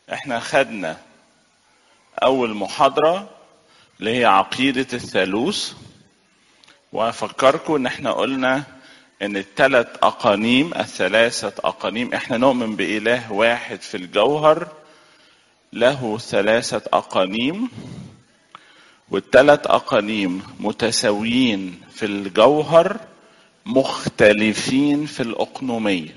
احنا خدنا اول محاضرة اللي هي عقيدة الثالوث وافكركم ان احنا قلنا ان الثلاث اقانيم الثلاثة اقانيم احنا نؤمن باله واحد في الجوهر له ثلاثة اقانيم والثلاث اقانيم متساويين في الجوهر مختلفين في الاقنومية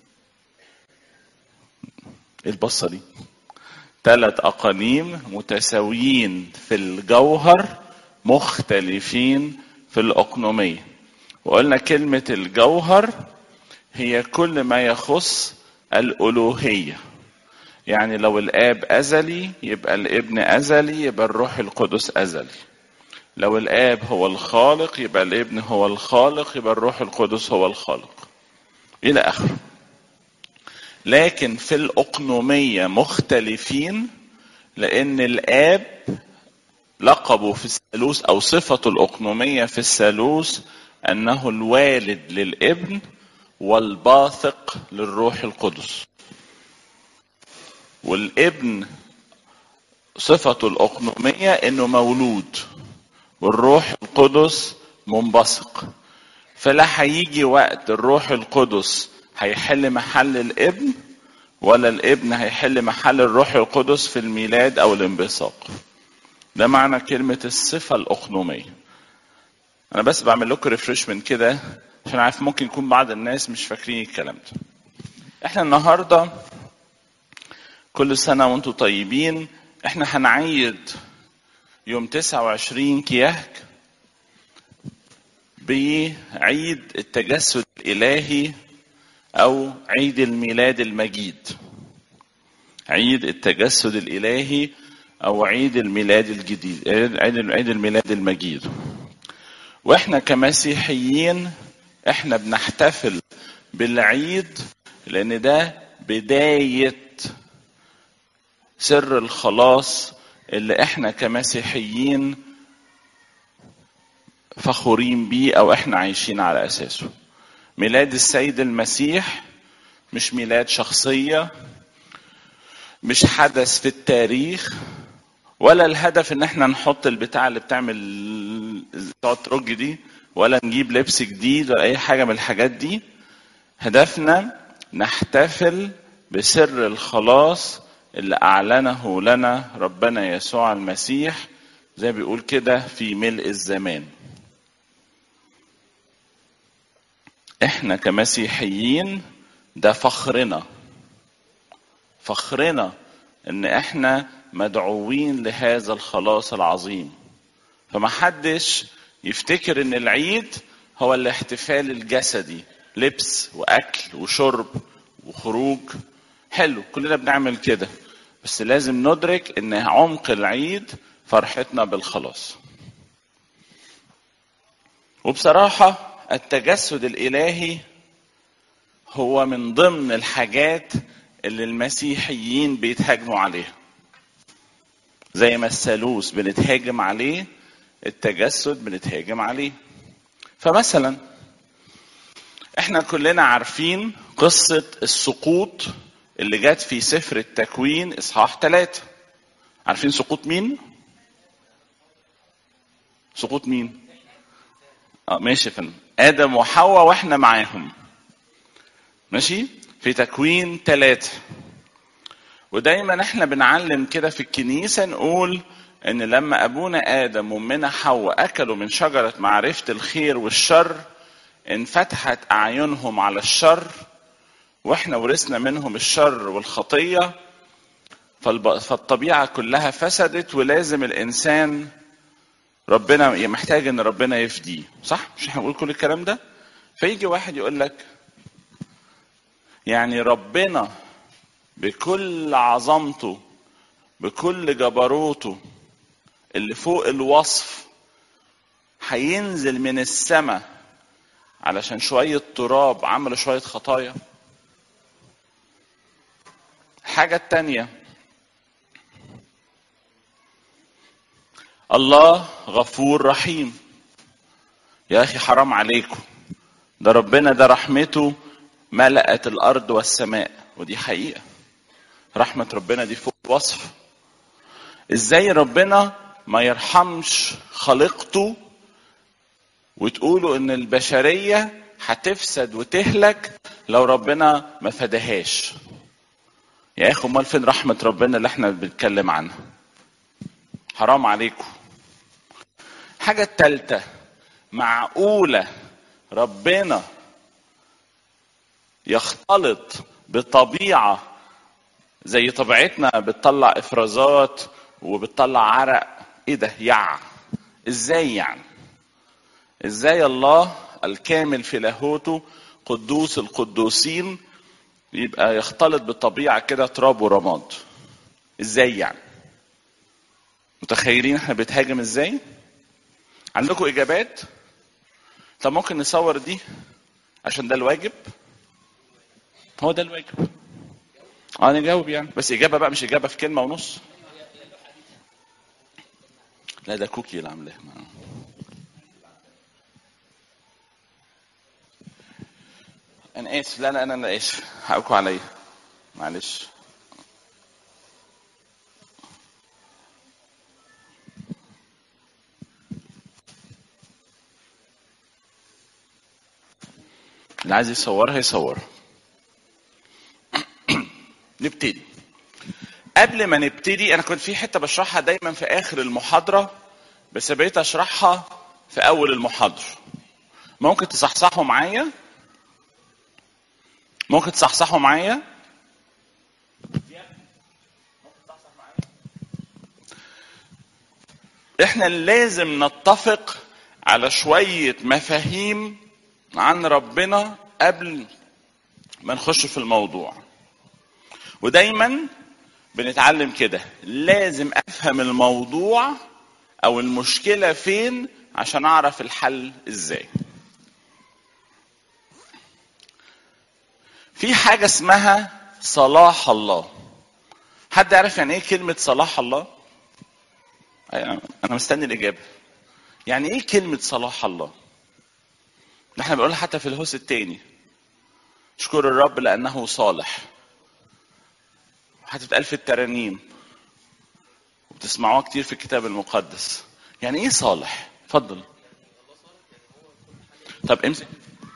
ايه البصة دي ثلاث اقانيم متساويين في الجوهر مختلفين في الاقنوميه وقلنا كلمه الجوهر هي كل ما يخص الالوهيه يعني لو الاب ازلي يبقى الابن ازلي يبقى الروح القدس ازلي لو الاب هو الخالق يبقى الابن هو الخالق يبقى الروح القدس هو الخالق الى اخره لكن في الأقنومية مختلفين لأن الآب لقبه في الثالوث أو صفة الأقنومية في الثالوث أنه الوالد للابن والباثق للروح القدس والابن صفة الأقنومية أنه مولود والروح القدس منبثق فلا هيجي وقت الروح القدس هيحل محل الابن ولا الابن هيحل محل الروح القدس في الميلاد او الانبثاق ده معنى كلمة الصفة الأقنومية أنا بس بعمل لكم ريفرشمنت كده عشان عارف ممكن يكون بعض الناس مش فاكرين الكلام ده احنا النهاردة كل سنة وانتم طيبين احنا هنعيد يوم 29 كياك بعيد التجسد الإلهي أو عيد الميلاد المجيد عيد التجسد الإلهي أو عيد الميلاد الجديد عيد عيد الميلاد المجيد وإحنا كمسيحيين إحنا بنحتفل بالعيد لأن ده بداية سر الخلاص اللي إحنا كمسيحيين فخورين بيه أو إحنا عايشين على أساسه ميلاد السيد المسيح مش ميلاد شخصية مش حدث في التاريخ ولا الهدف ان احنا نحط البتاع اللي بتعمل تقعد ترج دي ولا نجيب لبس جديد ولا اي حاجة من الحاجات دي هدفنا نحتفل بسر الخلاص اللي اعلنه لنا ربنا يسوع المسيح زي بيقول كده في ملء الزمان احنا كمسيحيين ده فخرنا فخرنا ان احنا مدعوين لهذا الخلاص العظيم فما حدش يفتكر ان العيد هو الاحتفال الجسدي لبس واكل وشرب وخروج حلو كلنا بنعمل كده بس لازم ندرك ان عمق العيد فرحتنا بالخلاص وبصراحه التجسد الالهي هو من ضمن الحاجات اللي المسيحيين بيتهاجموا عليها زي ما الثالوث بنتهاجم عليه التجسد بنتهاجم عليه فمثلا احنا كلنا عارفين قصة السقوط اللي جت في سفر التكوين اصحاح ثلاثة عارفين سقوط مين؟ سقوط مين؟ اه ماشي يا فندم ادم وحواء واحنا معاهم ماشي في تكوين ثلاثة ودايما احنا بنعلم كده في الكنيسة نقول ان لما ابونا ادم وامنا حواء اكلوا من شجرة معرفة الخير والشر انفتحت اعينهم على الشر واحنا ورثنا منهم الشر والخطية فالطبيعة كلها فسدت ولازم الانسان ربنا محتاج ان ربنا يفديه صح مش احنا بنقول كل الكلام ده فيجي واحد يقول لك يعني ربنا بكل عظمته بكل جبروته اللي فوق الوصف هينزل من السماء علشان شوية تراب عملوا شوية خطايا الحاجة التانية الله غفور رحيم يا اخي حرام عليكم ده ربنا ده رحمته ملأت الارض والسماء ودي حقيقه رحمه ربنا دي فوق وصف ازاي ربنا ما يرحمش خليقته وتقولوا ان البشريه هتفسد وتهلك لو ربنا ما فداهاش يا اخي امال فين رحمه ربنا اللي احنا بنتكلم عنها حرام عليكم حاجه التالتة معقوله ربنا يختلط بطبيعه زي طبيعتنا بتطلع افرازات وبتطلع عرق ايه ده يع ازاي يعني ازاي الله الكامل في لاهوته قدوس القدوسين يبقى يختلط بالطبيعه كده تراب ورماد ازاي يعني متخيلين احنا بنتهاجم ازاي عندكم اجابات طب ممكن نصور دي عشان ده الواجب هو ده الواجب اه نجاوب يعني بس اجابه بقى مش اجابه في كلمه ونص لا ده كوكي اللي عاملاه انا اسف لا لا انا انا اسف حقكم عليا معلش اللي عايز يصورها يصور نبتدي قبل ما نبتدي انا كنت في حته بشرحها دايما في اخر المحاضره بس بقيت اشرحها في اول المحاضره ممكن تصحصحوا معايا ممكن تصحصحوا معايا احنا لازم نتفق على شويه مفاهيم عن ربنا قبل ما نخش في الموضوع ودايما بنتعلم كده لازم افهم الموضوع او المشكله فين عشان اعرف الحل ازاي في حاجه اسمها صلاح الله حد يعرف يعني ايه كلمه صلاح الله انا مستني الاجابه يعني ايه كلمه صلاح الله ده احنا بنقولها حتى في الهوس التاني اشكر الرب لانه صالح هتتقال في الترانيم وبتسمعوها كتير في الكتاب المقدس يعني ايه صالح اتفضل طب امسك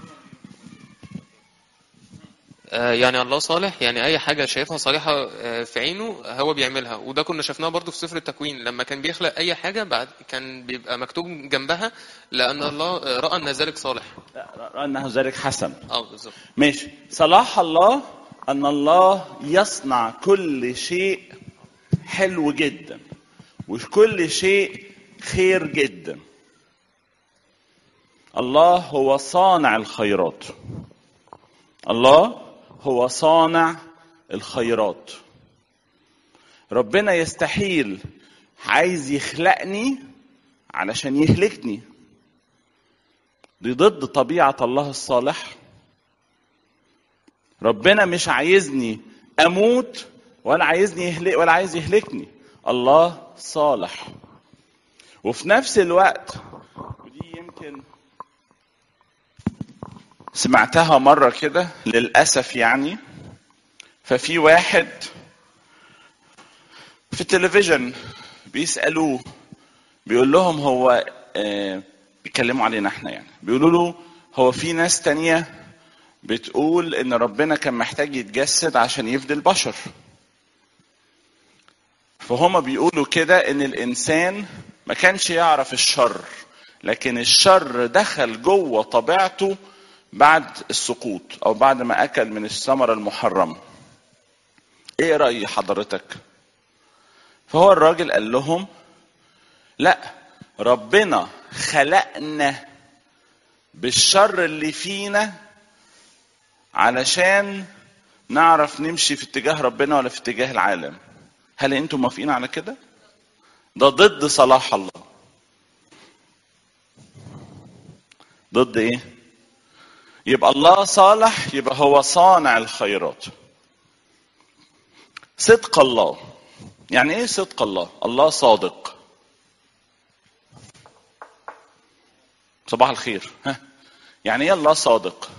آه، يعني الله صالح يعني اي حاجه شايفها صالحه آه، في عينه هو بيعملها وده كنا شفناه برضو في سفر التكوين لما كان بيخلق اي حاجه بعد كان بيبقى مكتوب جنبها لان الله آه، راى ان ذلك صالح رأى انه ذلك حسن اه بالظبط ماشي صلاح الله ان الله يصنع كل شيء حلو جدا وكل شيء خير جدا الله هو صانع الخيرات الله هو صانع الخيرات ربنا يستحيل عايز يخلقني علشان يهلكني دي ضد طبيعة الله الصالح ربنا مش عايزني اموت ولا عايزني يهلك ولا عايز يهلكني الله صالح وفي نفس الوقت ودي يمكن سمعتها مرة كده للأسف يعني ففي واحد في التلفزيون بيسألوه بيقول لهم هو آه بيتكلموا علينا احنا يعني بيقولوا له هو في ناس تانية بتقول ان ربنا كان محتاج يتجسد عشان يفدي البشر فهم بيقولوا كده ان الانسان ما كانش يعرف الشر لكن الشر دخل جوه طبيعته بعد السقوط او بعد ما اكل من الثمره المحرمه ايه راي حضرتك فهو الراجل قال لهم لا ربنا خلقنا بالشر اللي فينا علشان نعرف نمشي في اتجاه ربنا ولا في اتجاه العالم هل انتم موافقين على كده ده ضد صلاح الله ضد ايه يبقى الله صالح يبقى هو صانع الخيرات صدق الله يعني ايه صدق الله الله صادق صباح الخير ها يعني ايه الله صادق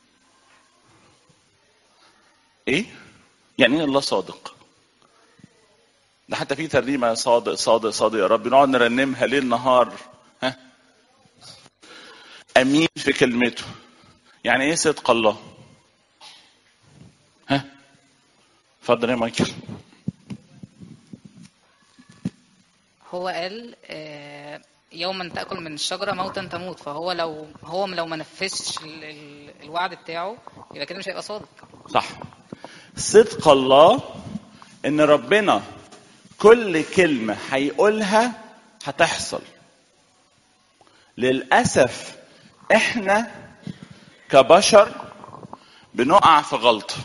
ايه يعني ايه الله صادق ده حتى في ترنيمه صادق صادق صادق يا رب نقعد نرنمها ليل نهار ها امين في كلمته يعني ايه صدق الله ها اتفضل يا مايكل هو قال آه، يوما تاكل من الشجره موتا تموت فهو لو هو لو ما نفذش ال- ال- الوعد بتاعه يبقى كده مش هيبقى صادق صح صدق الله ان ربنا كل كلمة هيقولها هتحصل للأسف احنا كبشر بنقع في غلطة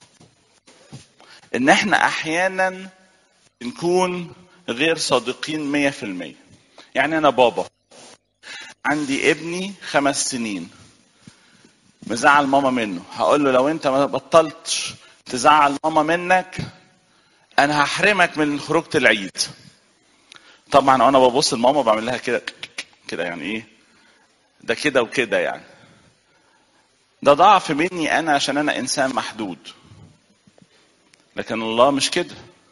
ان احنا احيانا نكون غير صادقين مية في المية يعني انا بابا عندي ابني خمس سنين مزعل ماما منه هقول له لو انت ما بطلتش تزعل ماما منك انا هحرمك من خروجه العيد طبعا انا ببص لماما بعمل لها كده كده يعني ايه ده كده وكده يعني ده ضعف مني انا عشان انا انسان محدود لكن الله مش كده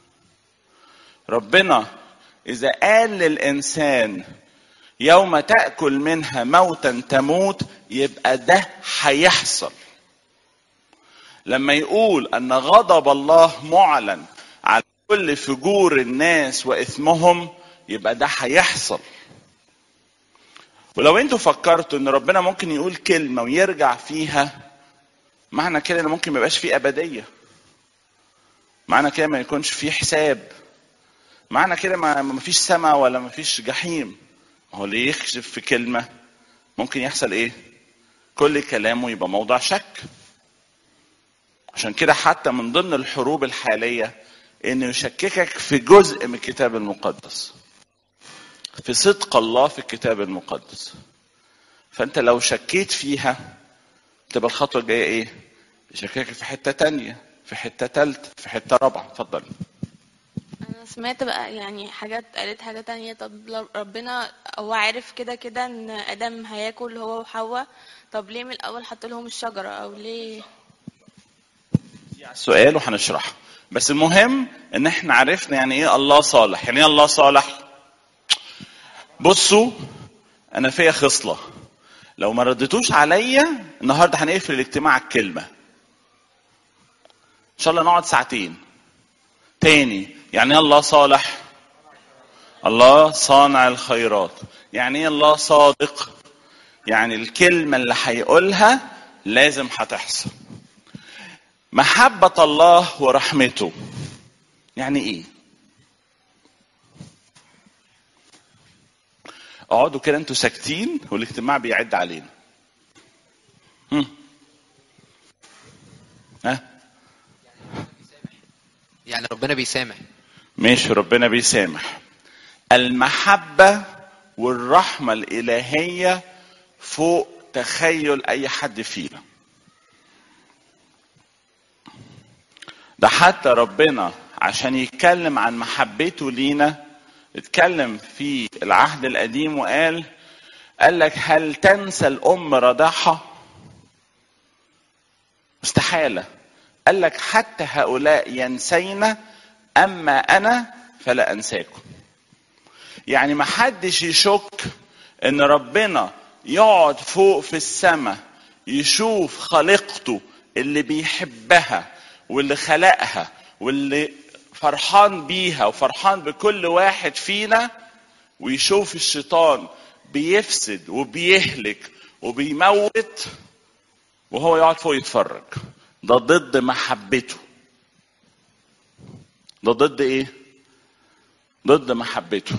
ربنا اذا قال للانسان يوم تاكل منها موتا تموت يبقى ده هيحصل لما يقول ان غضب الله معلن على كل فجور الناس واثمهم يبقى ده هيحصل ولو انتوا فكرتوا ان ربنا ممكن يقول كلمه ويرجع فيها معنى كده ان ممكن ما يبقاش فيه ابديه معنى كده ما يكونش فيه حساب معنى كده ما ما فيش سماء ولا ما فيش جحيم ما هو اللي يكشف في كلمه ممكن يحصل ايه كل كلامه يبقى موضع شك عشان كده حتى من ضمن الحروب الحاليه انه يشككك في جزء من الكتاب المقدس في صدق الله في الكتاب المقدس فانت لو شكيت فيها تبقى الخطوه الجايه ايه يشككك في حته تانية في حته تالتة في حته رابعه اتفضل انا سمعت بقى يعني حاجات قالت حاجة تانية طب لو ربنا هو عارف كده كده ان ادم هياكل هو وحواء طب ليه من الاول حط لهم الشجرة او ليه سؤال وهنشرحه بس المهم ان احنا عرفنا يعني ايه الله صالح يعني ايه الله صالح بصوا انا فيا خصله لو ما ردتوش عليا النهارده هنقفل الاجتماع على الكلمه ان شاء الله نقعد ساعتين تاني يعني ايه الله صالح الله صانع الخيرات يعني ايه الله صادق يعني الكلمه اللي هيقولها لازم هتحصل محبة الله ورحمته يعني ايه؟ اقعدوا كده انتوا ساكتين والاجتماع بيعد علينا. هم. ها؟ يعني ربنا بيسامح ماشي ربنا بيسامح. المحبة والرحمة الإلهية فوق تخيل أي حد فينا. ده حتى ربنا عشان يتكلم عن محبته لينا اتكلم في العهد القديم وقال قال لك هل تنسى الأم رضاعها؟ استحالة قال لك حتى هؤلاء ينسين أما أنا فلا أنساكم يعني ما حدش يشك ان ربنا يقعد فوق في السماء يشوف خليقته اللي بيحبها واللي خلقها واللي فرحان بيها وفرحان بكل واحد فينا ويشوف الشيطان بيفسد وبيهلك وبيموت وهو يقعد فوق يتفرج ده ضد محبته ده ضد ايه ضد محبته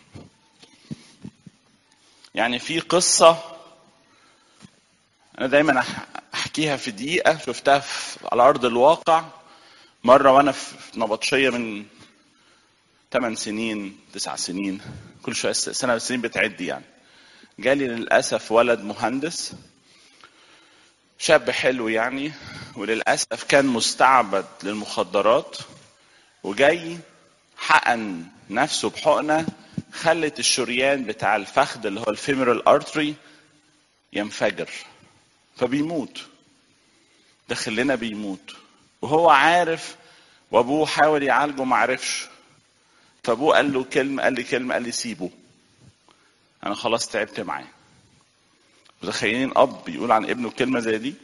يعني في قصة أنا دايما أح- أحكيها في دقيقة شفتها في على أرض الواقع مرة وأنا في نبطشية من 8 سنين 9 سنين كل شوية س- سنة سنين بتعدي يعني جالي للأسف ولد مهندس شاب حلو يعني وللأسف كان مستعبد للمخدرات وجاي حقن نفسه بحقنة خلت الشريان بتاع الفخذ اللي هو الفيمورال ارتري ينفجر فبيموت داخل لنا بيموت وهو عارف وابوه حاول يعالجه ما عرفش فابوه قال له كلمه قال لي كلمه قال لي سيبه انا خلاص تعبت معاه متخيلين اب يقول عن ابنه كلمه زي دي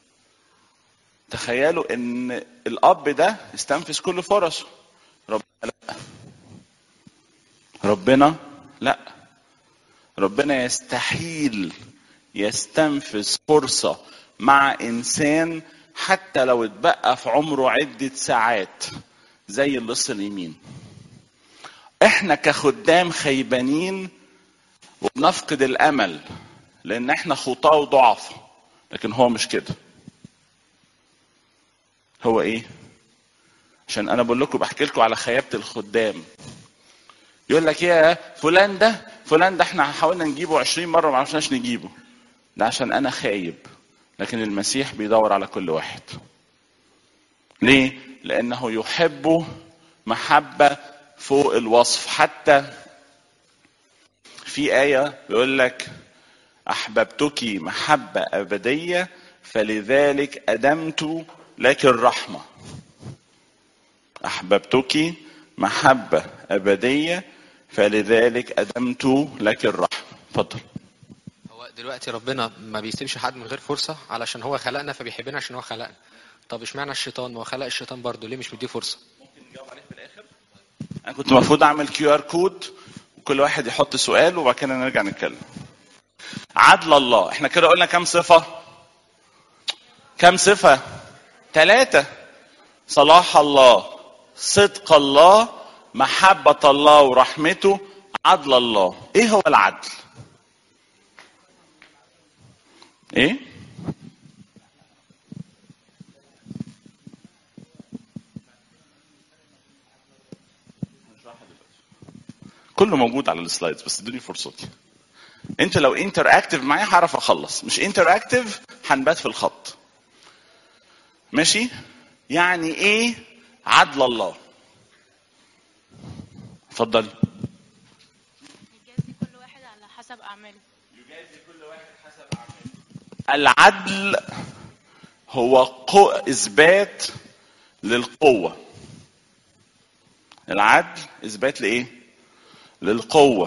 تخيلوا ان الاب ده استنفذ كل فرصه ربنا لا ربنا لا ربنا يستحيل يستنفذ فرصه مع انسان حتى لو اتبقى في عمره عده ساعات زي اللص اليمين احنا كخدام خيبانين وبنفقد الامل لان احنا خطاه وضعف لكن هو مش كده هو ايه عشان انا بقول لكم بحكي لكم على خيابه الخدام يقول لك يا فلان ده فلان ده احنا حاولنا نجيبه 20 مره ما عرفناش نجيبه ده عشان انا خايب لكن المسيح بيدور على كل واحد ليه لانه يحبه محبه فوق الوصف حتى في ايه بيقول لك احببتك محبه ابديه فلذلك ادمت لك الرحمه احببتك محبه ابديه فلذلك ادمت لك الرحمه اتفضل هو دلوقتي ربنا ما بيسيبش حد من غير فرصة علشان هو خلقنا فبيحبنا عشان هو خلقنا طب اشمعنى الشيطان ما هو خلق الشيطان برضه ليه مش مديه فرصة انا كنت المفروض اعمل كيو ار كود وكل واحد يحط سؤال وبعد كده نرجع نتكلم عدل الله احنا كده قلنا كام صفه كام صفه ثلاثه صلاح الله صدق الله محبه الله ورحمته عدل الله ايه هو العدل ايه كله موجود على السلايدز بس ادوني فرصتي انت لو انتر اكتف معايا هعرف اخلص مش انتر اكتف هنبات في الخط ماشي يعني ايه عدل الله اتفضل يجازي كل واحد على حسب أعماله العدل هو قو... اثبات للقوه العدل اثبات لايه للقوه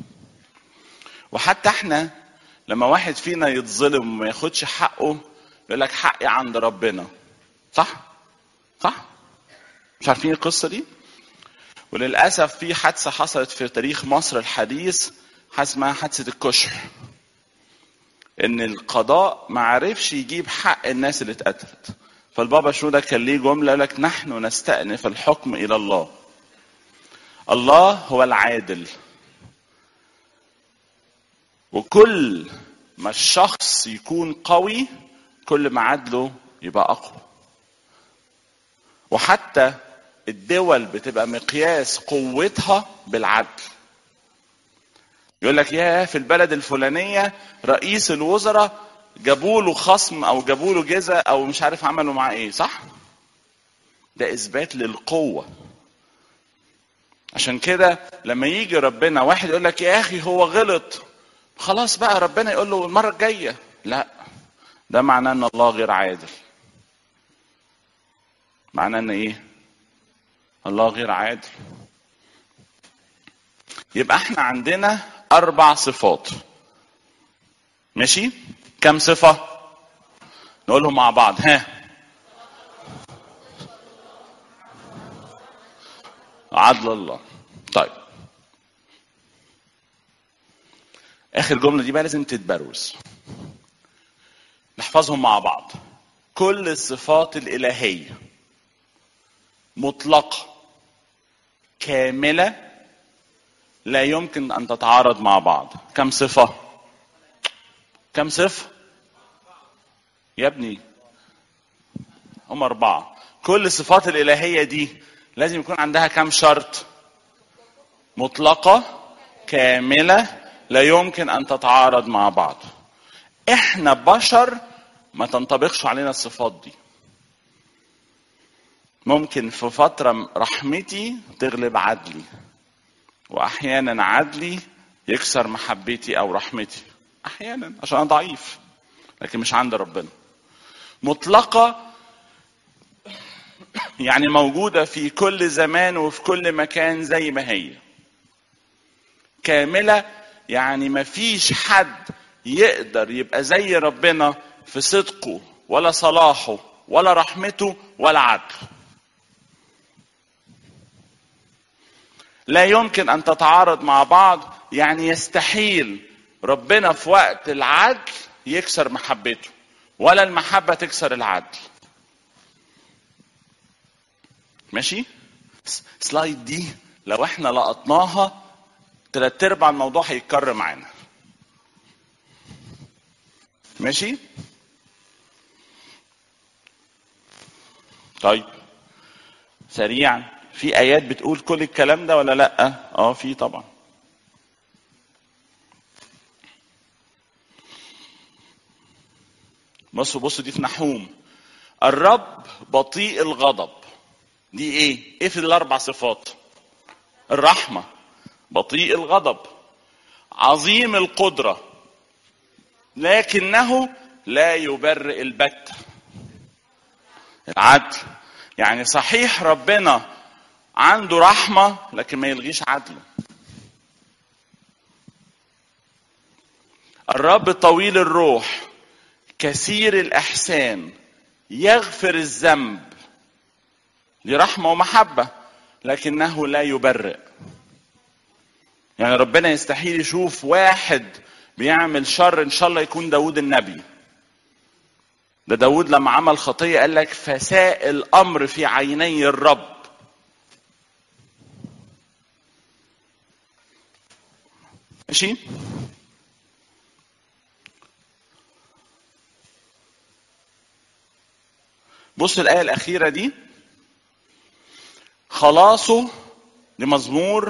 وحتى احنا لما واحد فينا يتظلم وما ياخدش حقه يقول لك حقي عند ربنا صح صح مش عارفين القصه دي وللاسف في حادثه حصلت في تاريخ مصر الحديث اسمها حادثه الكشح ان القضاء ما عرفش يجيب حق الناس اللي اتقتلت فالبابا شنودة كان ليه جملة لك نحن نستأنف الحكم إلى الله الله هو العادل وكل ما الشخص يكون قوي كل ما عدله يبقى أقوى وحتى الدول بتبقى مقياس قوتها بالعدل يقول لك يا في البلد الفلانيه رئيس الوزراء جابوا له خصم او جابوا له جزء او مش عارف عملوا معاه ايه صح ده اثبات للقوه عشان كده لما يجي ربنا واحد يقول لك يا اخي هو غلط خلاص بقى ربنا يقول له المره الجايه لا ده معناه ان الله غير عادل معناه ان ايه الله غير عادل يبقى احنا عندنا اربع صفات ماشي كم صفه نقولهم مع بعض ها عدل الله طيب اخر جمله دي بقى لازم تتبروز نحفظهم مع بعض كل الصفات الالهيه مطلقه كامله لا يمكن ان تتعارض مع بعض كم صفه كم صفه يا ابني هم اربعه كل الصفات الالهيه دي لازم يكون عندها كم شرط مطلقه كامله لا يمكن ان تتعارض مع بعض احنا بشر ما تنطبقش علينا الصفات دي ممكن في فترة رحمتي تغلب عدلي وأحيانا عدلي يكسر محبتي أو رحمتي أحيانا عشان أنا ضعيف لكن مش عند ربنا مطلقة يعني موجودة في كل زمان وفي كل مكان زي ما هي كاملة يعني مفيش حد يقدر يبقى زي ربنا في صدقه ولا صلاحه ولا رحمته ولا عدله لا يمكن ان تتعارض مع بعض يعني يستحيل ربنا في وقت العدل يكسر محبته ولا المحبة تكسر العدل ماشي سلايد دي لو احنا لقطناها تلات ارباع الموضوع هيتكرر معانا ماشي طيب سريعا في ايات بتقول كل الكلام ده ولا لا اه في طبعا بصوا بصوا دي في نحوم الرب بطيء الغضب دي ايه ايه في الاربع صفات الرحمه بطيء الغضب عظيم القدره لكنه لا يبرئ البتة العدل يعني صحيح ربنا عنده رحمة لكن ما يلغيش عدله الرب طويل الروح كثير الإحسان يغفر الذنب دي رحمة ومحبة لكنه لا يبرئ يعني ربنا يستحيل يشوف واحد بيعمل شر ان شاء الله يكون داود النبي ده داود لما عمل خطية قال لك فساء الأمر في عيني الرب ماشي بص الآية الأخيرة دي خلاصه لمزمور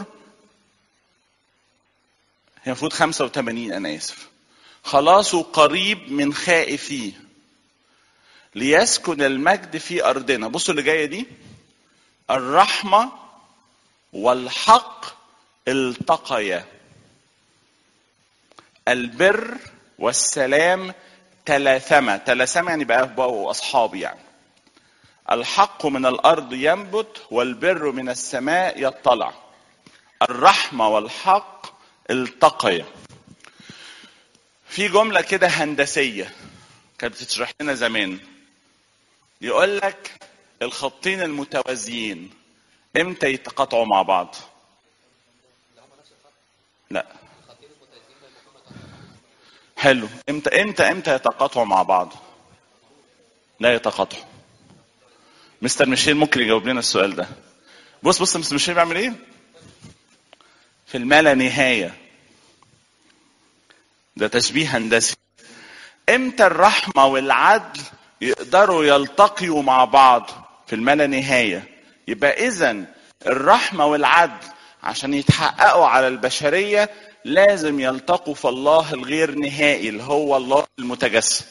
هي المفروض 85 أنا آسف خلاصه قريب من خائفيه ليسكن المجد في أرضنا بصوا اللي جاية دي الرحمة والحق التقيا البر والسلام تلاثما تلاثما يعني بقى بقوا أصحاب يعني الحق من الأرض ينبت والبر من السماء يطلع الرحمة والحق التقيا في جملة كده هندسية كانت بتشرح لنا زمان يقول لك الخطين المتوازيين امتى يتقاطعوا مع بعض لا حلو امتى امتى امتى يتقاطعوا مع بعض لا يتقاطعوا مستر ميشيل ممكن يجاوب لنا السؤال ده بص بص مستر ميشيل بيعمل ايه في الما نهايه ده تشبيه هندسي امتى الرحمه والعدل يقدروا يلتقيوا مع بعض في الملا نهايه يبقى اذا الرحمه والعدل عشان يتحققوا على البشريه لازم يلتقوا في الله الغير نهائي اللي هو الله المتجسد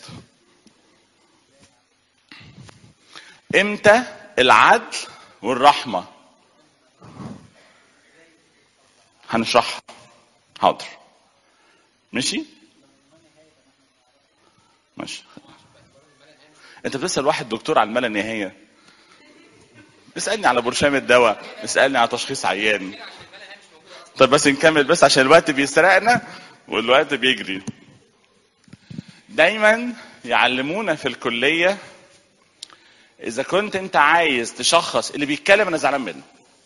امتى العدل والرحمه هنشرحها حاضر ماشي ماشي انت بتسال واحد دكتور على الملا النهايه اسالني على برشام الدواء اسالني على تشخيص عيان طب بس نكمل بس عشان الوقت بيسرقنا والوقت بيجري دايما يعلمونا في الكليه اذا كنت انت عايز تشخص اللي بيتكلم انا زعلان منه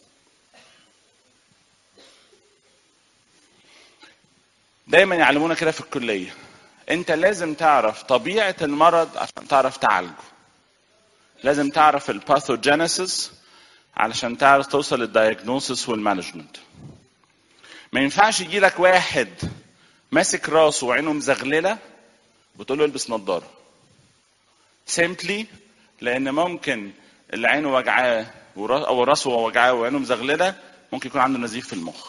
دايما يعلمونا كده في الكليه انت لازم تعرف طبيعه المرض عشان تعرف تعالجه لازم تعرف الباثوجينيسيس علشان تعرف توصل للدايجنوسيس والمانجمنت ما ينفعش يجي لك واحد ماسك راسه وعينه مزغلله وتقول له البس نظاره سيمبلي لان ممكن اللي عينه وجعاه او راسه وجعاه وعينه مزغلله ممكن يكون عنده نزيف في المخ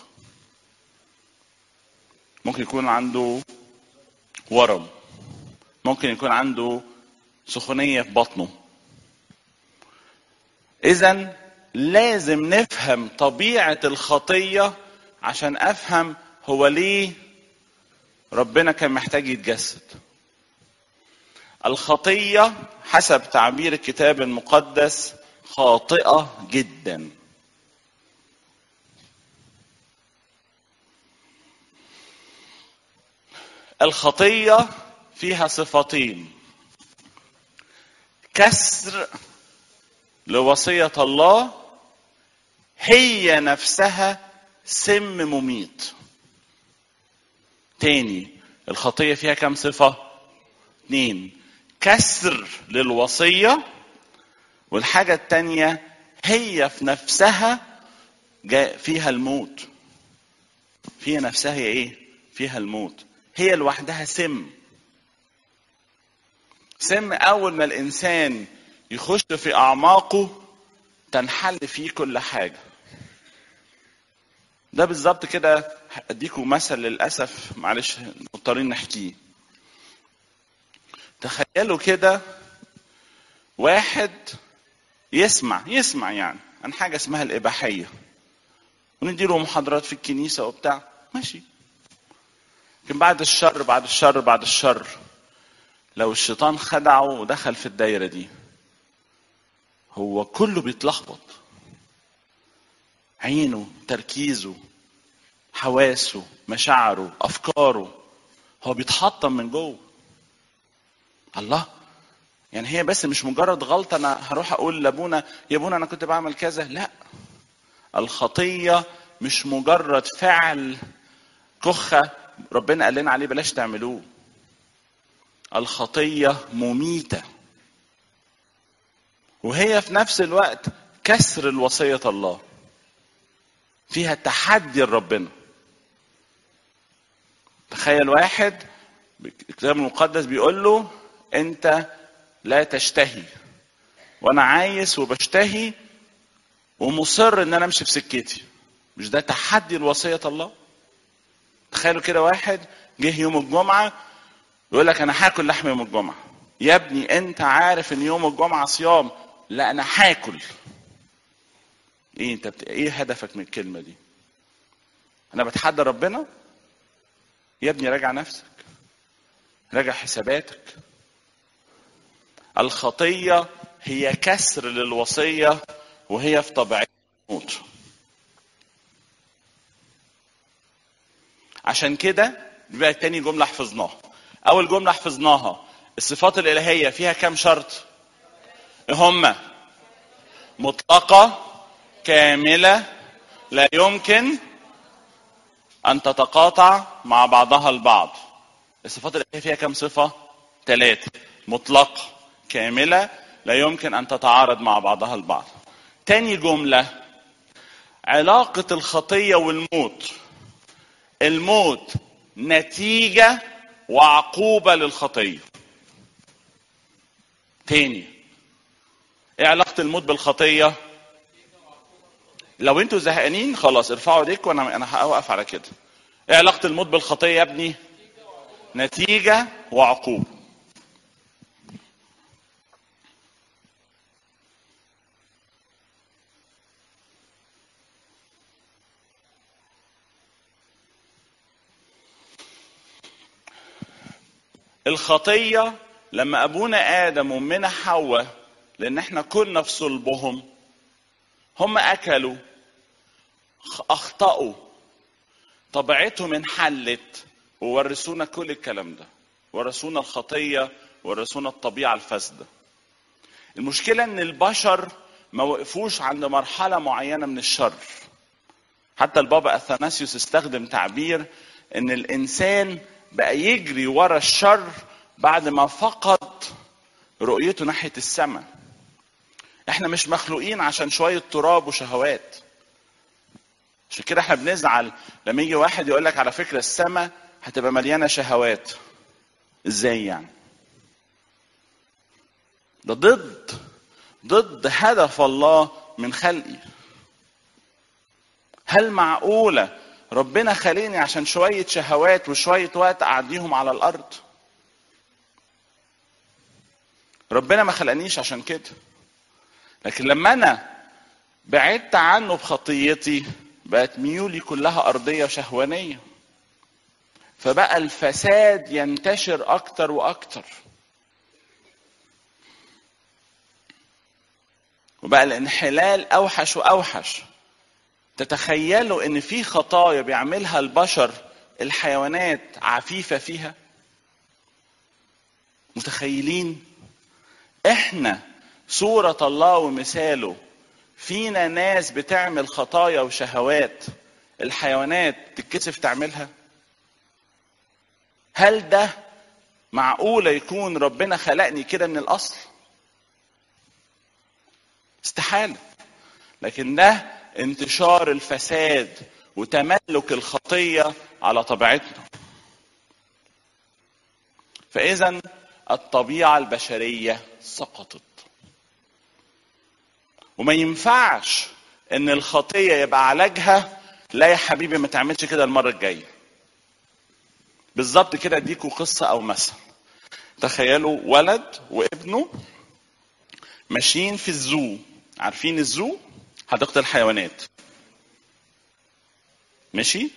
ممكن يكون عنده ورم ممكن يكون عنده سخونيه في بطنه اذا لازم نفهم طبيعه الخطيه عشان افهم هو ليه ربنا كان محتاج يتجسد الخطيه حسب تعبير الكتاب المقدس خاطئه جدا الخطيه فيها صفتين كسر لوصيه الله هي نفسها سم مميت تاني الخطيه فيها كم صفه اتنين كسر للوصيه والحاجه التانيه هي في نفسها جا- فيها الموت فيها نفسها هي ايه فيها الموت هي لوحدها سم سم اول ما الانسان يخش في اعماقه تنحل فيه كل حاجه ده بالظبط كده اديكم مثل للاسف معلش مضطرين نحكيه تخيلوا كده واحد يسمع يسمع يعني عن حاجه اسمها الاباحيه ونديله محاضرات في الكنيسه وبتاع ماشي لكن بعد الشر بعد الشر بعد الشر لو الشيطان خدعه ودخل في الدايره دي هو كله بيتلخبط عينه تركيزه حواسه مشاعره افكاره هو بيتحطم من جوه الله يعني هي بس مش مجرد غلطه انا هروح اقول لابونا يا ابونا انا كنت بعمل كذا لا الخطيه مش مجرد فعل كخه ربنا قال لنا عليه بلاش تعملوه الخطيه مميته وهي في نفس الوقت كسر الوصيه الله فيها تحدي لربنا تخيل واحد الكتاب المقدس بيقول له انت لا تشتهي وانا عايز وبشتهي ومصر ان انا امشي في سكتي مش ده تحدي لوصيه الله تخيلوا كده واحد جه يوم الجمعه يقول لك انا هاكل لحم يوم الجمعه يا ابني انت عارف ان يوم الجمعه صيام لا انا هاكل ايه انت بت... ايه هدفك من الكلمه دي انا بتحدى ربنا يا ابني راجع نفسك راجع حساباتك الخطيه هي كسر للوصيه وهي في طبيعتها موت عشان كده يبقى تاني جمله حفظناها اول جمله حفظناها الصفات الالهيه فيها كام شرط هما مطلقه كامله لا يمكن ان تتقاطع مع بعضها البعض الصفات الالهيه فيها كم صفه ثلاثه مطلقه كامله لا يمكن ان تتعارض مع بعضها البعض تاني جمله علاقه الخطيه والموت الموت نتيجه وعقوبه للخطيه تاني ايه علاقه الموت بالخطيه لو انتوا زهقانين خلاص ارفعوا ايديكم وانا انا هوقف على كده ايه علاقه الموت بالخطيه يا ابني نتيجه وعقوبه الخطيه لما ابونا ادم وامنا حواء لان احنا كنا في صلبهم هم اكلوا اخطاوا طبيعتهم انحلت وورثونا كل الكلام ده ورثونا الخطيه ورثونا الطبيعه الفاسده المشكله ان البشر ما وقفوش عند مرحله معينه من الشر حتى البابا اثناسيوس استخدم تعبير ان الانسان بقى يجري ورا الشر بعد ما فقد رؤيته ناحيه السماء احنا مش مخلوقين عشان شويه تراب وشهوات عشان كده احنا بنزعل لما يجي واحد يقول لك على فكره السماء هتبقى مليانه شهوات ازاي يعني ده ضد ضد هدف الله من خلقي هل معقوله ربنا خلقني عشان شويه شهوات وشويه وقت اعديهم على الارض ربنا ما خلقنيش عشان كده لكن لما انا بعدت عنه بخطيتي بقت ميولي كلها ارضيه وشهوانيه فبقى الفساد ينتشر اكتر واكتر وبقى الانحلال اوحش واوحش تتخيلوا ان في خطايا بيعملها البشر الحيوانات عفيفه فيها متخيلين احنا صوره الله ومثاله فينا ناس بتعمل خطايا وشهوات الحيوانات تتكسف تعملها هل ده معقوله يكون ربنا خلقني كده من الاصل استحاله لكن ده انتشار الفساد وتملك الخطيه على طبيعتنا فاذا الطبيعه البشريه سقطت وما ينفعش ان الخطيه يبقى علاجها لا يا حبيبي ما تعملش كده المره الجايه بالظبط كده اديكوا قصه او مثل تخيلوا ولد وابنه ماشيين في الزو عارفين الزو حديقه الحيوانات ماشي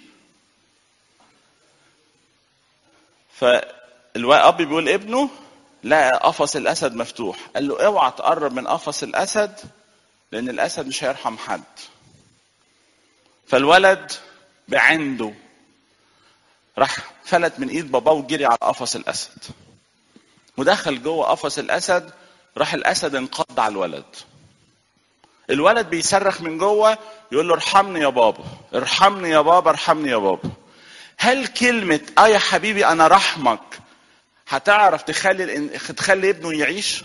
فالاب بيقول لابنه لقى قفص الاسد مفتوح قال له اوعى تقرب من قفص الاسد لان الاسد مش هيرحم حد فالولد بعنده راح فلت من ايد باباه وجري على قفص الاسد ودخل جوه قفص الاسد راح الاسد انقض على الولد الولد بيصرخ من جوه يقول له ارحمني يا بابا ارحمني يا بابا ارحمني يا بابا هل كلمة اه يا حبيبي انا رحمك هتعرف تخلي تخلي ابنه يعيش؟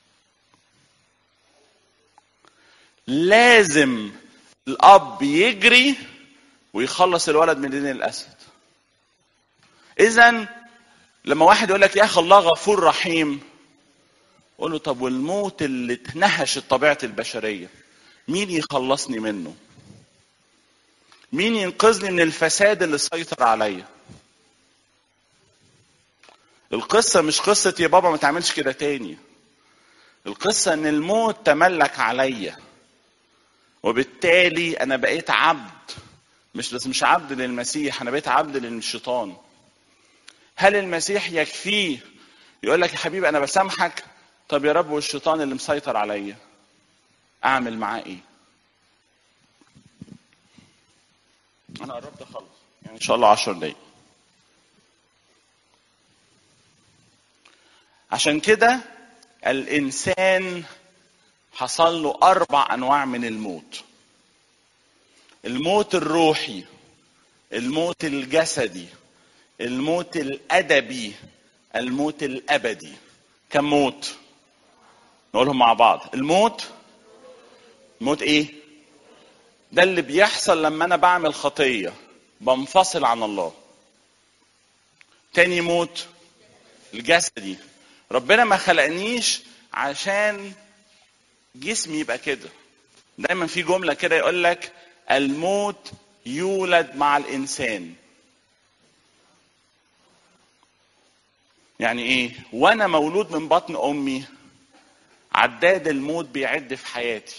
لازم الاب يجري ويخلص الولد من دين الاسد اذا لما واحد يقول لك يا اخي الله غفور رحيم قول له طب والموت اللي اتنهش طبيعه البشريه مين يخلصني منه مين ينقذني من الفساد اللي سيطر عليا القصة مش قصة يا بابا ما تعملش كده تاني القصة ان الموت تملك عليا وبالتالي انا بقيت عبد مش بس مش عبد للمسيح انا بقيت عبد للشيطان هل المسيح يكفيه يقول لك يا حبيبي انا بسامحك طب يا رب والشيطان اللي مسيطر عليا اعمل معاه ايه انا قربت اخلص يعني ان شاء الله عشر دقايق عشان كده الانسان حصل له اربع انواع من الموت الموت الروحي الموت الجسدي الموت الادبي الموت الابدي كم موت نقولهم مع بعض الموت موت ايه ده اللي بيحصل لما انا بعمل خطيه بنفصل عن الله تاني موت الجسدي ربنا ما خلقنيش عشان جسمي يبقى كده دايما في جمله كده يقول لك الموت يولد مع الانسان يعني ايه وانا مولود من بطن امي عداد الموت بيعد في حياتي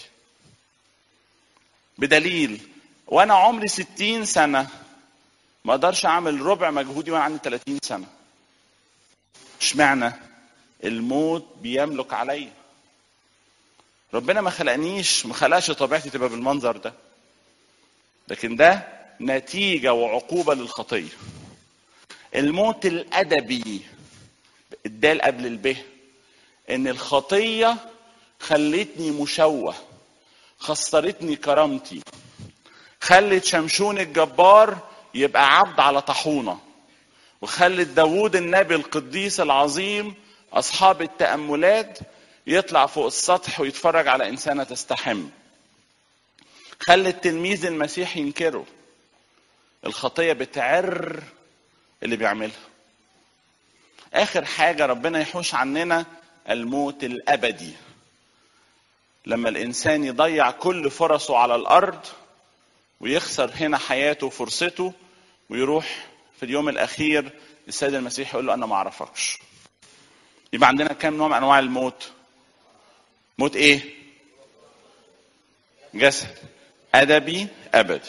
بدليل وانا عمري ستين سنة ما اقدرش اعمل ربع مجهودي وانا عندي 30 سنة اشمعنى الموت بيملك عليا ربنا ما خلقنيش ما خلقش طبيعتي تبقى بالمنظر ده لكن ده نتيجة وعقوبة للخطية الموت الأدبي الدال قبل الب إن الخطية خلتني مشوه خسرتني كرامتي خلت شمشون الجبار يبقى عبد على طاحونه وخلت داوود النبي القديس العظيم اصحاب التاملات يطلع فوق السطح ويتفرج على انسانه تستحم خلت تلميذ المسيح ينكره الخطيه بتعر اللي بيعملها اخر حاجه ربنا يحوش عننا الموت الابدي لما الانسان يضيع كل فرصه على الارض ويخسر هنا حياته وفرصته ويروح في اليوم الاخير السيد المسيح يقول له انا ما اعرفكش يبقى عندنا كام نوع من انواع الموت موت ايه جسد ادبي ابدي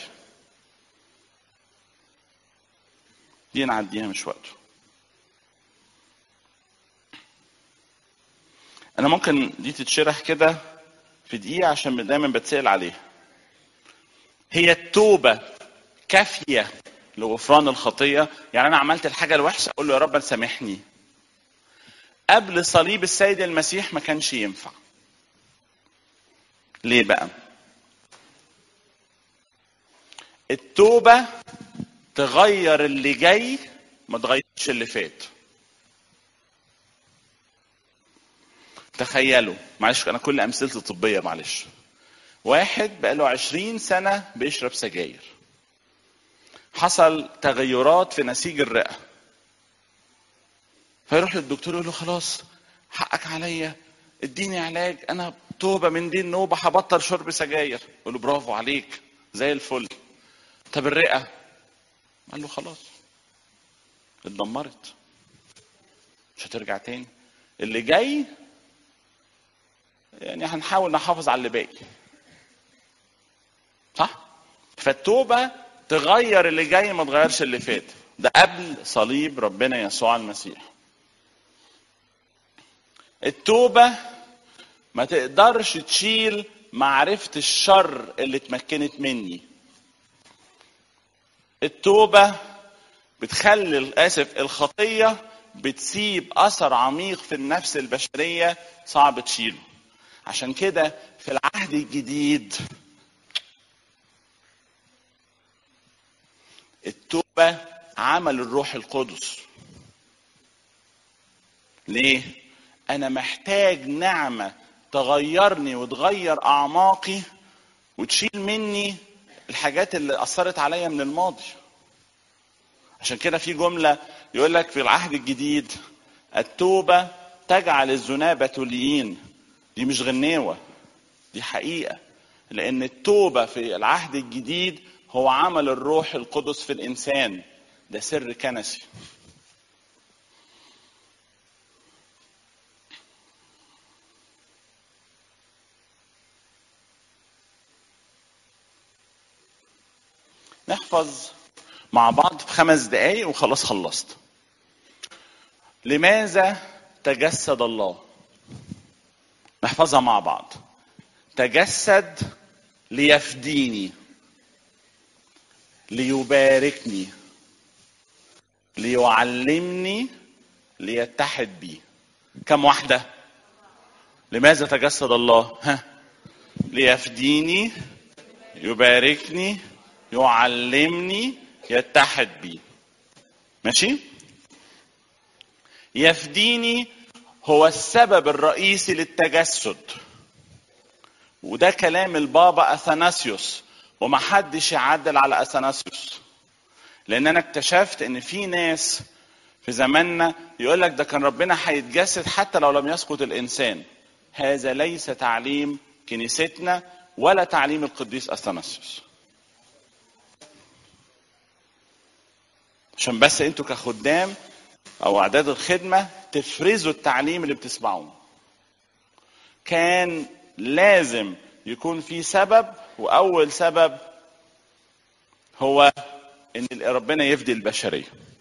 دي نعديها مش وقته انا ممكن دي تتشرح كده في دقيقة عشان دايما بتسأل عليها هي التوبة كافية لغفران الخطية يعني أنا عملت الحاجة الوحشة أقول له يا رب سامحني قبل صليب السيد المسيح ما كانش ينفع ليه بقى التوبة تغير اللي جاي ما تغيرش اللي فات تخيلوا معلش انا كل امثلتي طبيه معلش واحد بقاله عشرين سنه بيشرب سجاير حصل تغيرات في نسيج الرئه فيروح للدكتور يقول له خلاص حقك عليا اديني علاج انا توبه من دي النوبه هبطل شرب سجاير يقول له برافو عليك زي الفل طب الرئه قال له خلاص اتدمرت مش هترجع تاني اللي جاي يعني هنحاول نحافظ على اللي باقي صح فالتوبه تغير اللي جاي ما تغيرش اللي فات ده قبل صليب ربنا يسوع المسيح التوبه ما تقدرش تشيل معرفه الشر اللي اتمكنت مني التوبه بتخلي اسف الخطيه بتسيب اثر عميق في النفس البشريه صعب تشيله عشان كده في العهد الجديد التوبه عمل الروح القدس ليه انا محتاج نعمه تغيرني وتغير اعماقي وتشيل مني الحاجات اللي اثرت عليا من الماضي عشان كده في جمله يقول لك في العهد الجديد التوبه تجعل الذنابه تليين دي مش غنيوه دي حقيقه لان التوبه في العهد الجديد هو عمل الروح القدس في الانسان ده سر كنسي نحفظ مع بعض في خمس دقايق وخلاص خلصت لماذا تجسد الله نحفظها مع بعض تجسد ليفديني ليباركني ليعلمني ليتحد بي كم واحدة لماذا تجسد الله ها ليفديني يباركني يعلمني يتحد بي ماشي يفديني هو السبب الرئيسي للتجسد وده كلام البابا اثناسيوس ومحدش يعدل على اثناسيوس لان انا اكتشفت ان في ناس في زماننا يقول لك ده كان ربنا هيتجسد حتى لو لم يسقط الانسان هذا ليس تعليم كنيستنا ولا تعليم القديس اثناسيوس عشان بس انتوا كخدام او اعداد الخدمه تفرزوا التعليم اللي بتسمعوه كان لازم يكون في سبب واول سبب هو ان ربنا يفدي البشريه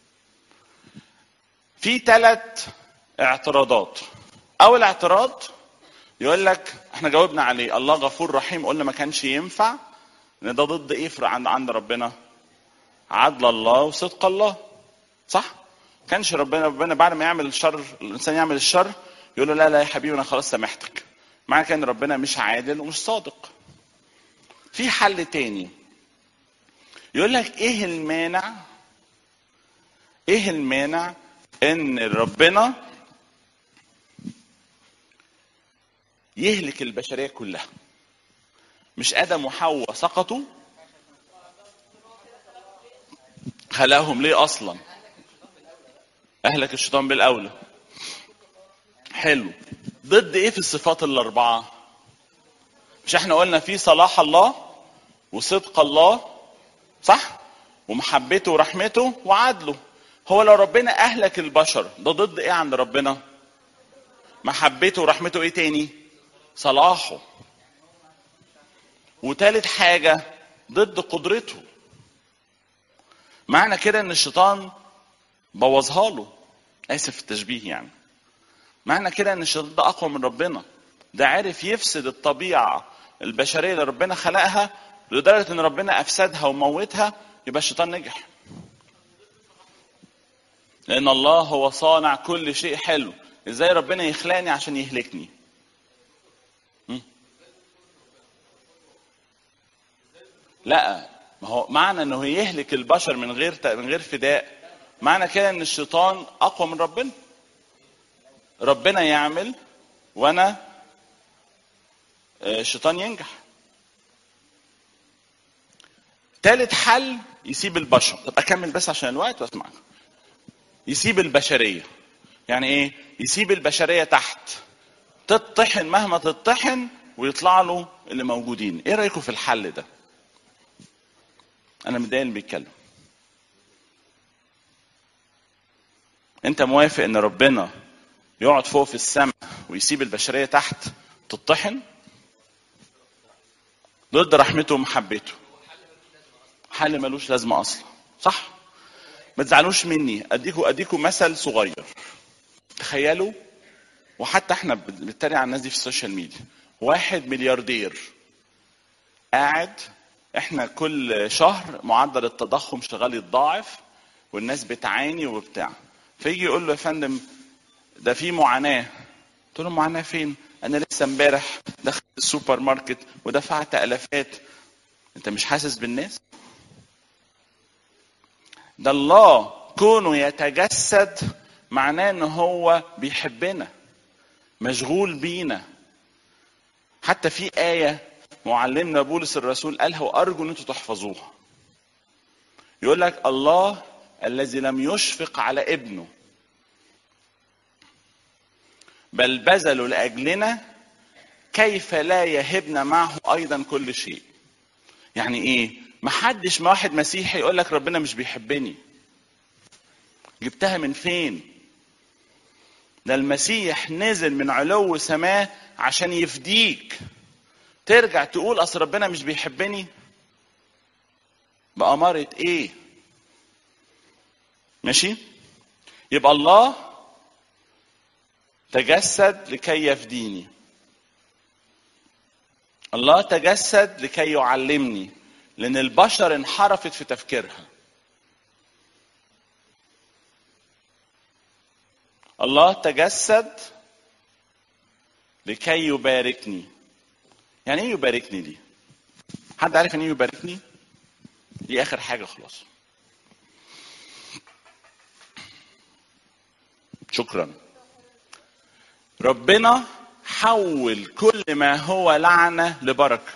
في ثلاث اعتراضات اول اعتراض يقول لك احنا جاوبنا عليه الله غفور رحيم قلنا ما كانش ينفع ان ده ضد ايه عند عند ربنا عدل الله وصدق الله صح كانش ربنا ربنا بعد ما يعمل الشر الانسان يعمل الشر يقول له لا لا يا حبيبي انا خلاص سامحتك معنى كان ربنا مش عادل ومش صادق في حل تاني يقول لك ايه المانع ايه المانع ان ربنا يهلك البشريه كلها مش ادم وحواء سقطوا خلقهم ليه اصلا اهلك الشيطان بالاولى حلو ضد ايه في الصفات الاربعه مش احنا قلنا في صلاح الله وصدق الله صح ومحبته ورحمته وعدله هو لو ربنا اهلك البشر ده ضد ايه عند ربنا محبته ورحمته ايه تاني صلاحه وتالت حاجه ضد قدرته معنى كده ان الشيطان بوظها له اسف في التشبيه يعني معنى كده ان الشيطان ده اقوى من ربنا ده عرف يفسد الطبيعه البشريه اللي ربنا خلقها لدرجه ان ربنا افسدها وموتها يبقى الشيطان نجح لان الله هو صانع كل شيء حلو ازاي ربنا يخلقني عشان يهلكني م? لا ما هو معنى انه يهلك البشر من غير من غير فداء معنى كده ان الشيطان اقوى من ربنا ربنا يعمل وانا آه، الشيطان ينجح تالت حل يسيب البشر طب اكمل بس عشان الوقت واسمعك يسيب البشريه يعني ايه يسيب البشريه تحت تطحن مهما تطحن ويطلع له اللي موجودين ايه رايكم في الحل ده انا متضايق اللي بيتكلم انت موافق ان ربنا يقعد فوق في السماء ويسيب البشريه تحت تطحن ضد رحمته ومحبته حل ملوش لازمه اصلا صح ما تزعلوش مني اديكوا اديكوا مثل صغير تخيلوا وحتى احنا بنتريق على الناس دي في السوشيال ميديا واحد ملياردير قاعد احنا كل شهر معدل التضخم شغال يتضاعف والناس بتعاني وبتاع فيجي يقول له يا فندم ده في معاناه قلت له معاناه فين انا لسه امبارح دخلت السوبر ماركت ودفعت الافات انت مش حاسس بالناس ده الله كونه يتجسد معناه ان هو بيحبنا مشغول بينا حتى في آية معلمنا بولس الرسول قالها وأرجو أن انتوا تحفظوها يقول لك الله الذي لم يشفق على ابنه بل بذلوا لأجلنا كيف لا يهبنا معه أيضا كل شيء يعني إيه محدش ما واحد مسيحي يقول لك ربنا مش بيحبني جبتها من فين ده المسيح نزل من علو سماه عشان يفديك ترجع تقول اصل ربنا مش بيحبني بأمارة ايه ماشي يبقى الله تجسد لكي يفديني الله تجسد لكي يعلمني لان البشر انحرفت في تفكيرها الله تجسد لكي يباركني يعني ايه يباركني دي حد عارف ان ايه يباركني دي اخر حاجه خلاص شكرا ربنا حول كل ما هو لعنه لبركه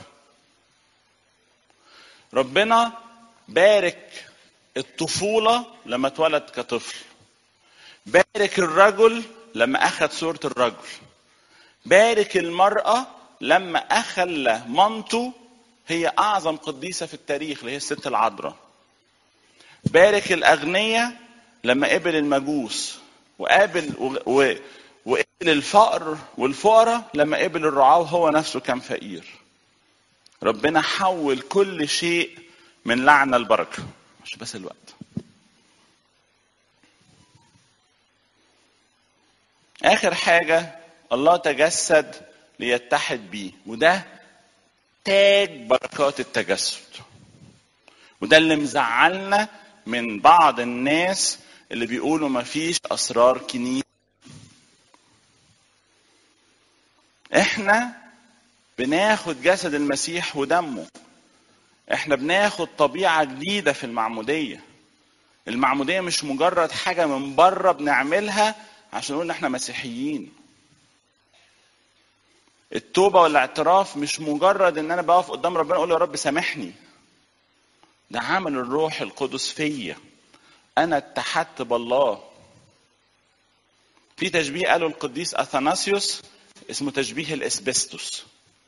ربنا بارك الطفوله لما اتولد كطفل بارك الرجل لما اخذ صوره الرجل بارك المراه لما اخلى مامته هي اعظم قديسه في التاريخ اللي هي الست العذراء بارك الاغنياء لما قبل المجوس وقابل و... و... وقبل الفقر والفقراء لما قبل الرعاة وهو نفسه كان فقير ربنا حول كل شيء من لعنة البركة مش بس الوقت آخر حاجة الله تجسد ليتحد بيه وده تاج بركات التجسد وده اللي مزعلنا من بعض الناس اللي بيقولوا ما فيش أسرار كنيسة احنا بناخد جسد المسيح ودمه احنا بناخد طبيعة جديدة في المعمودية المعمودية مش مجرد حاجة من بره بنعملها عشان نقول ان احنا مسيحيين التوبة والاعتراف مش مجرد ان انا بقف قدام ربنا اقول يا رب سامحني ده عمل الروح القدس فيا انا اتحدت بالله في تشبيه قاله القديس اثناسيوس اسمه تشبيه الاسبستوس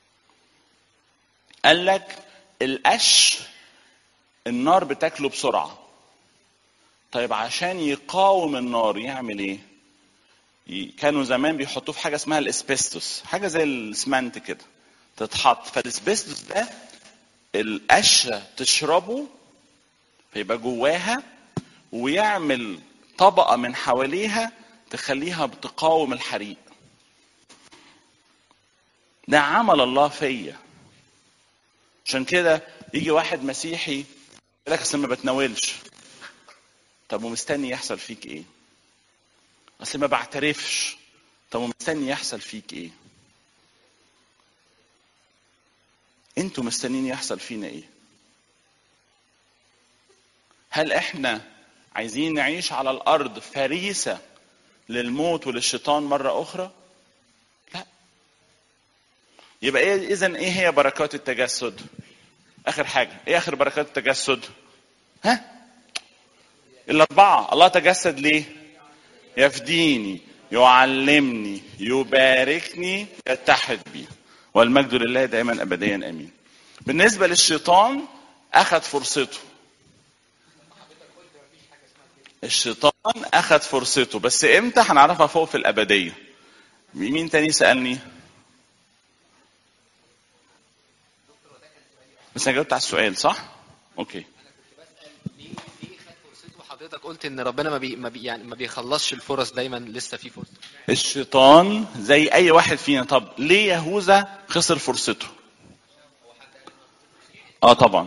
قال لك القش النار بتاكله بسرعه طيب عشان يقاوم النار يعمل ايه كانوا زمان بيحطوه في حاجه اسمها الاسبستوس حاجه زي الاسمنت كده تتحط فالاسبستوس ده القشه تشربه فيبقى جواها ويعمل طبقه من حواليها تخليها بتقاوم الحريق ده عمل الله فيا عشان كده يجي واحد مسيحي يقول لك اصل ما بتناولش طب ومستني يحصل فيك ايه اصل ما بعترفش طب ومستني يحصل فيك ايه انتوا مستنيين يحصل فينا ايه هل احنا عايزين نعيش على الارض فريسه للموت وللشيطان مره اخرى لا يبقى ايه اذا ايه هي بركات التجسد اخر حاجه ايه اخر بركات التجسد ها الاربعه الله تجسد ليه يفديني يعلمني يباركني يتحد بي والمجد لله دائما ابديا امين بالنسبه للشيطان اخذ فرصته الشيطان اخذ فرصته بس امتى هنعرفها فوق في الابديه مين تاني سالني بس انا جاوبت على السؤال صح اوكي حضرتك قلت ان ربنا ما بي ما بي يعني ما بيخلصش الفرص دايما لسه في فرصه الشيطان زي اي واحد فينا طب ليه يهوذا خسر فرصته اه طبعا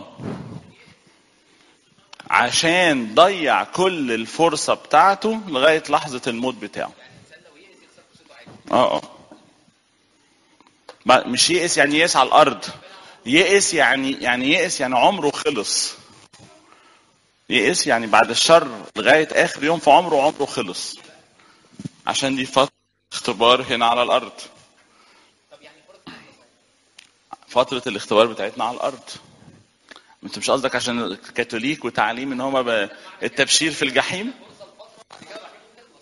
عشان ضيع كل الفرصه بتاعته لغايه لحظه الموت بتاعه اه اه ما- مش يئس يعني يئس على الارض يئس يعني يعني يئس يعني عمره خلص يئس يعني بعد الشر لغايه اخر يوم في عمره عمره خلص عشان دي فتره اختبار هنا على الارض فتره الاختبار بتاعتنا على الارض انت مش قصدك عشان الكاثوليك وتعليم ان هما ب... التبشير في الجحيم